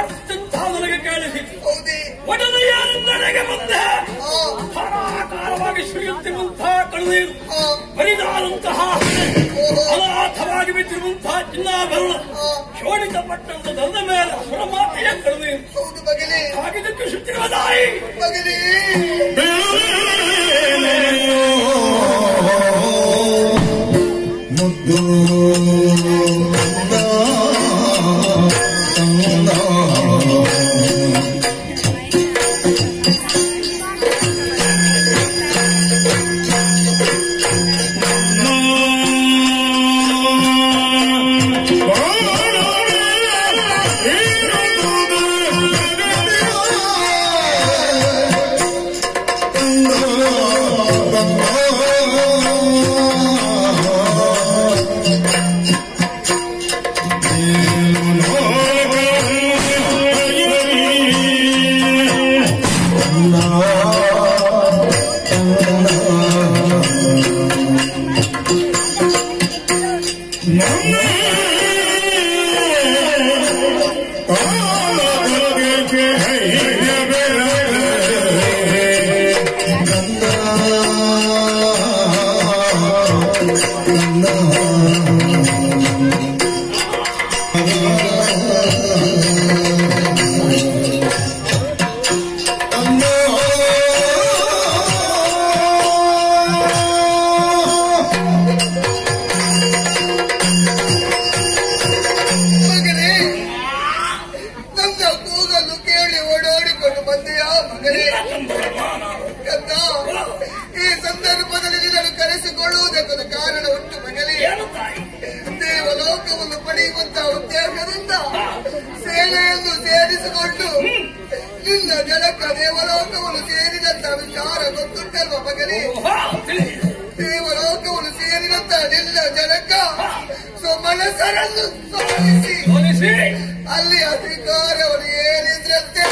ಹಾಡುತ್ತಿದ್ದಂಥ ನನಗೆ ಕೇಳಿಸಿತು ಹೌದೇ ಒಡನೆಯ ನನಗೆ ಮುಂದೆ ಆ, ಧಾರಾಕಾರವಾಗಿ ಸುರಿಯುತ್ತಿರುವಂತಹ ಕಳುನೀರು ಆ, ಬರಿದಾದಂತಹ ಅನಾಥವಾಗಿ ಬಿದ್ದಿರುವಂತಹ ಚಿನ್ನಾಭರಣ ಶೋಣಿತಪಟ್ಟಂತ ನನ್ನ ಮೇಲೆ ಸುರ ಮಾತೆಯ ಕಳುನೀರು ಹೌದು ಮಗನೇ ಹಾಗಿದ್ದಕ್ಕೆ ಸುತ್ತಿರುವ ನಾಯಿ ಮಗನೇ ಮುದ್ದು ಮಗನೇ ನನ್ನ ಕೂಗಲು ಕೇಳಿ ಓಡೋಡಿಕೊಂಡು ಬಂದೆಯಾ ಮಗನೇ ಕಂದ ಈ ಸಂದರ್ಭದಲ್ಲಿ ನಿನ್ನನ್ನು ಕರೆಸಿಕೊಳ್ಳುವುದಕ್ಕೆ ಕಾರಣ ಉಂಟು ಮಗನೇ ಏನು ತಾಯಿ ದೇವಲೋಕವನ್ನು ಪಡೆಯುವಂತಹ ಉದ್ದೇಶದಿಂದ ಸೇನೆಯನ್ನು ಸೇರಿಸಿಕೊಂಡು ನಿನ್ನ ಜನಕ ದೇವಲೋಕವನ್ನು ಸೇರಿದಂತ ವಿಚಾರ ಗೊತ್ತುಂಟಲ್ವ ಮಗನೇ ಹಾ, ತಿಳಿದಿದೆ. ದೇವಲೋಕವನ್ನು ಸೇರಿದಂತ ನಿನ್ನ ಜನಕ ಮನಸ್ಸರನ್ನು ಸೋಲಿಸಿ ಸೋಲಿಸಿ ಅಲ್ಲಿ ಅಧಿಕಾರವನ್ನು ಏರಿದ್ರಂತೆ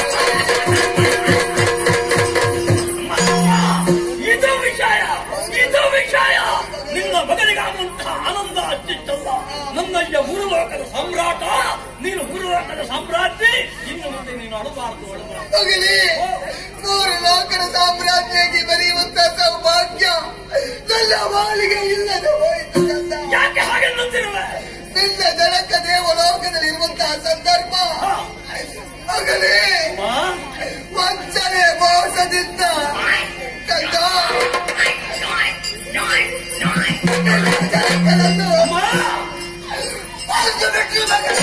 ಇದು ವಿಷಯ ಇದು ವಿಷಯ ನಿನ್ನ ಮಗನಿಗಾಗುವಂತಹ ಆನಂದ ಅಷ್ಟಿಷ್ಟಲ್ಲ ನನ್ನಯ್ಯ ಮೂರು ಲೋಕದ ಸಾಮ್ರಾಟ ನೀನು ಮೂರು ಲೋಕದ ಸಾಮ್ರಾಜ್ಞಿ ಇನ್ನು ಮುಂದೆ ನೀನು ಅಳಬಾರದು ಅಳಬಾರದು ಮಗನೇ ಮೂರು ಲೋಕದ ಸಾಮ್ರಾಜ್ಯಕ್ಕೆ ಬರೆಯುವಂತ ಸೌಭಾಗ್ಯ ನನ್ನ ಬಾಳಿಗೆ ಇಲ್ಲದೆ ಹೋಯಿತು ಕಂದ ಯಾಕೆ ಹಾಗೆನ್ನುತ್ತಿರುವೆ ನಿನ್ನ ಜನಕ ದೇವಲೋಕದಲ್ಲಿ ಇರುವಂತಹ ಸಂದರ್ಭ ಮಗನೇ ಆ? ವಂಚನೆ ಮೋಸದಿಂದ ಕಂದ ಜನಕನನ್ನು ಅಮ್ಮ! ಮೋಸ ಬಿಟ್ಟು ಮಗನೇ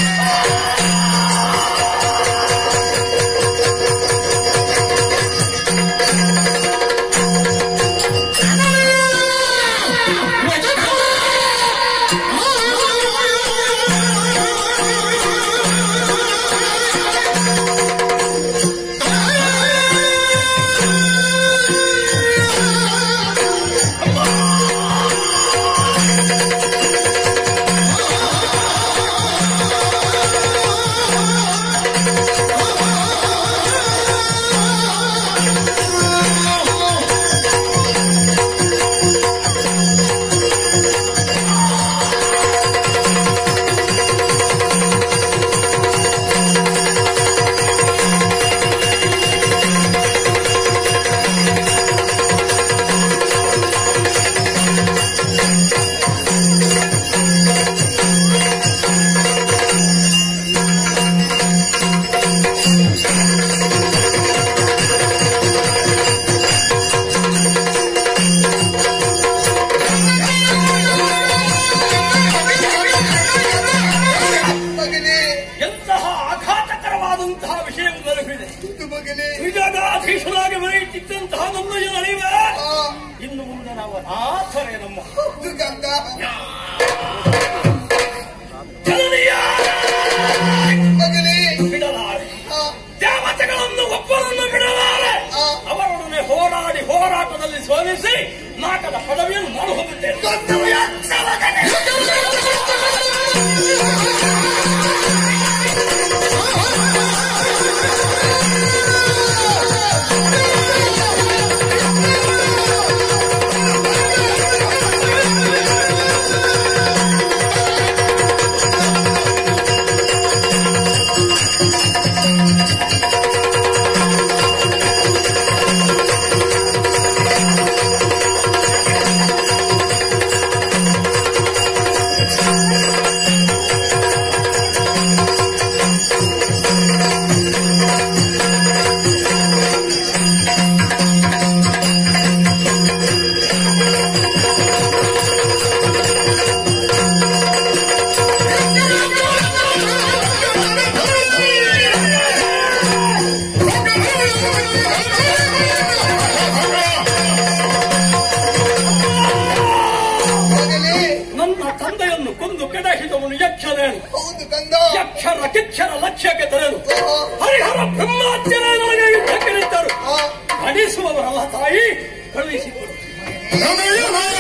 ಮಗನೇ ಎಂತಹ ಆಘಾತಕರವಾದಂತಹ ವಿಷಯ ಬರಲಿದೆ ಇದು ಮಗನೇ ತ್ರಿಜಗಾಧೀಶನಾಗಿ ಬರೆಯುತ್ತಿದ್ದಂತಹ ನನ್ನಯ್ಯ ನಡೆಯುವೆ ಆ, ಇನ್ನು ಮುಂದೆ ನಾವು ಅನಾಥರೇ ನಮ್ಮ ಹೌದು ಕಂದ ಜನನೀಯ ಮಗನೇ ಬಿಡಲಾರೆ ಆ, ದೇವತೆಗಳನ್ನು ಒಬ್ಬರನ್ನು ಬಿಡಲಾರೆ ಆ. ಅವರೊಡನೆ ಹೋರಾಡಿ ಹೋರಾಟದಲ್ಲಿ ಸೋಲಿಸಿ ನಾಟದ ಪದವಿಯನ್ನು ನಾನು ಹೋಗುತ್ತೇನೆ ಕೊಂದವ ಎಚ್ಚರಗನೆ. ಿ ತಂದೆಯನ್ನು ಕೊಂದು ಕೆಡಹಿದವನು ಯಕ್ಷನೇನು ಹೌದು ಕಂದ ಯಕ್ಷರ ಕಿಕ್ಷರ ಲಕ್ಷ್ಯಕ್ಕೆ ತರಲು ಓಹೋ. ಹರಿಹರ ಬ್ರಹ್ಮಾತ್ಯರೇ ನನಗೆ ಯುದ್ಧಕ್ಕೆ ನಿಂತರು ಆ, ನಡೆಸುವವರಲ್ಲ ತಾಯಿ ಕಳುಹಿಸಿಕೊಡು ನಮಯ